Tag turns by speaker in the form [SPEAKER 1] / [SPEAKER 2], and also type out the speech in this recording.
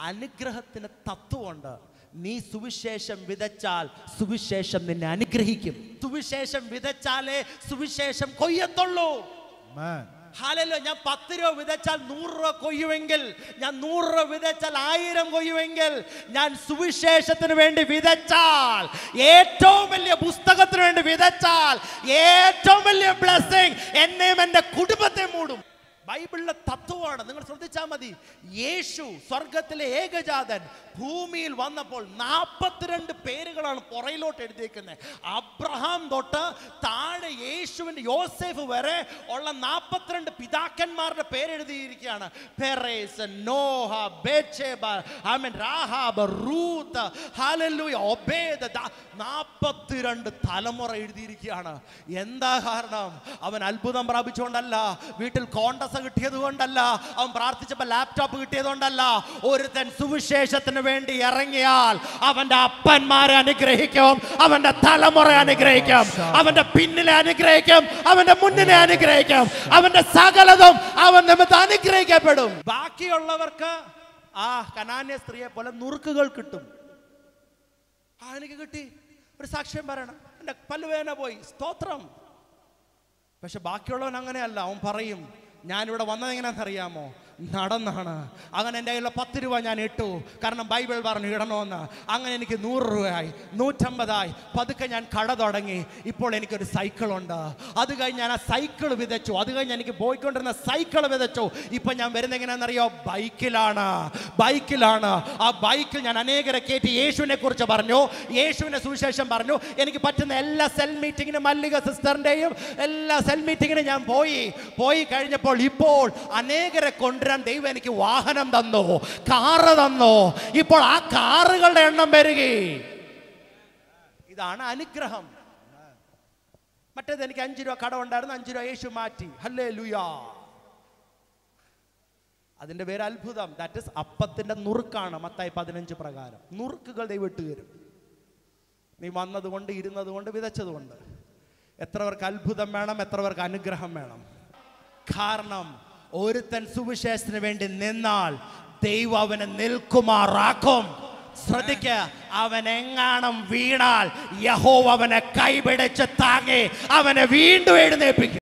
[SPEAKER 1] അനുഗ്രഹത്തിന് തത്വമുണ്ട് നീ സുവിശേഷം വിതച്ചാൽ സുവിശേഷം നിന്നെ അനുഗ്രഹിക്കും സുവിശേഷം വിതച്ചാലേ സുവിശേഷം കൊയ്യത്തുള്ളൂ
[SPEAKER 2] Amen.
[SPEAKER 1] ഹാലല്ലോ ഞാൻ പത്ത് രൂപ വിതച്ചാൽ നൂറ് രൂപ കൊയ്യുമെങ്കിൽ ഞാൻ നൂറ് രൂപ വിതച്ചാൽ ആയിരം കൊയ്യുമെങ്കിൽ ഞാൻ സുവിശേഷത്തിന് വേണ്ടി വിതച്ചാൽ ഏറ്റവും വലിയ പുസ്തകത്തിന് വേണ്ടി വിതച്ചാൽ ഏറ്റവും വലിയ ബ്ലെസ്സിങ് എന്നെയും എൻ്റെ കുടുംബത്തെ മൂടും ബൈബിളിലെ തത്വമാണ് നിങ്ങൾ ശ്രദ്ധിച്ചാൽ മതി യേശു സ്വർഗത്തിലെ ഏകജാതൻ ഭൂമിയിൽ വന്നപ്പോൾ നാൽപ്പത്തിരണ്ട് പേരുകളാണ് പുറയിലോട്ട് എഴുതിയേക്കുന്നത് അബ്രഹാം തൊട്ട് താഴെ യേശുവിൻ്റെ യോസേഫ് വരെ ഉള്ള നാൽപ്പത്തിരണ്ട് പിതാക്കന്മാരുടെ പേരെഴുതിയിരിക്കുകയാണ് പെറേസ് നോഹ ബേച്ചേബ ആമൻ രാഹാബ് റൂത്ത് ഹല്ലേലൂയ ഒബേദ് ദാ- നാൽപ്പത്തിരണ്ട് തലമുറ എഴുതിയിരിക്കുകയാണ് എന്താ കാരണം അവൻ അത്ഭുതം പ്രാപിച്ചുകൊണ്ടല്ല വീട്ടിൽ കോണ്ടസ് കിട്ടിയത് കൊണ്ടല്ല അവൻ പ്രാർത്ഥിച്ചപ്പോൾ ലാപ്ടോപ്പ് കിട്ടിയത് കൊണ്ടല്ല ഒരുത്തൻ സുവിശേഷത്തിന് വേണ്ടി ഇറങ്ങിയാൽ അവന്റെ അപ്പന്മാരെ അനുഗ്രഹിക്കും അവന്റെ തലമുറ അനുഗ്രഹിക്കും അവന്റെ പിന്നിലെ അനുഗ്രഹിക്കും അവന്റെ മുന്നിലെ അനുഗ്രഹിക്കും അവന്റെ സകലതും അവൻ നിമിത്തം അനുഗ്രഹിക്കപ്പെടും ബാക്കിയുള്ളവർക്ക് ആ കനാന്യ സ്ത്രീയെ പോലെ നുറുക്കുകൾ കിട്ടും ആ എനിക്ക് കിട്ടി ഒരു സാക്ഷ്യം പറയണം എൻ്റെ പല്ലുവേന പോയി സ്തോത്രം പക്ഷെ ബാക്കിയുള്ളവൻ അങ്ങനെയല്ല അവൻ പറയും ഞാനിവിടെ വന്നത് എങ്ങനെയാണെന്നറിയാമോ നടന്നാണ് അങ്ങനെ എൻ്റെ കയ്യിലുള്ള പത്ത് രൂപ ഞാൻ ഇട്ടു കാരണം ബൈബിൾ പറഞ്ഞു ഇടണമെന്ന് അങ്ങനെ എനിക്ക് നൂറ് രൂപയായി നൂറ്റമ്പതായി പതുക്കെ ഞാൻ കട തുടങ്ങി ഇപ്പോൾ എനിക്കൊരു സൈക്കിളുണ്ട് അത് കഴിഞ്ഞ് ഞാൻ ആ സൈക്കിൾ വിതച്ചു അത് കഴിഞ്ഞ് എനിക്ക് പോയിക്കൊണ്ടിരുന്ന സൈക്കിൾ വിതച്ചു ഇപ്പം ഞാൻ വരുന്നത് എങ്ങനെയാണെന്നറിയോ ബൈക്കിലാണ് ബൈക്കിലാണ് ആ ബൈക്കിൽ ഞാൻ അനേകരെ കയറ്റി യേശുവിനെ കുറിച്ച് പറഞ്ഞു യേശുവിനെ സുവിശേഷം പറഞ്ഞു എനിക്ക് പറ്റുന്ന എല്ലാ സെൽ മീറ്റിങ്ങിനും മല്ലിക സിസ്റ്ററിൻ്റെയും എല്ലാ സെൽ മീറ്റിങ്ങിനും ഞാൻ പോയി പോയി കഴിഞ്ഞപ്പോൾ ഇപ്പോൾ അനേകരെ കൊണ്ടുവരാൻ ദൈവം എനിക്ക് വാഹനം തന്നു കാറ് തന്നു ഇപ്പോൾ ആ കാറുകളുടെ എണ്ണം പെരുകി ഇതാണ് അനുഗ്രഹം മറ്റേത് എനിക്ക് അഞ്ച് രൂപ കടമുണ്ടായിരുന്നു അഞ്ച് രൂപ യേശു മാറ്റി ഹല്ലേ ലുയാ അതിന്റെ പേര് അത്ഭുതം ദാറ്റ് ഇസ് അപ്പത്തിന്റെ നുറുക്കാണ് മത്തായി പതിനഞ്ച് പ്രകാരം നുറുക്കുകൾ ദൈവം ഇട്ട് തരും നീ വന്നതുകൊണ്ട് ഇരുന്നത് കൊണ്ട് വിതച്ചത് കൊണ്ട് എത്ര പേർക്ക് അത്ഭുതം വേണം എത്ര പേർക്ക് അനുഗ്രഹം വേണം കാരണം ഒരുത്തൻ സുവിശേഷത്തിന് വേണ്ടി നിന്നാൽ ദൈവം അവനെ നിൽക്കുമാറാക്കും ശ്രദ്ധിക്ക അവൻ എങ്ങാണം വീണാൽ യഹോ അവനെ കൈപിടിച്ച് താങ്ങി അവനെ വീണ്ടും എഴുന്നേൽപ്പിക്കും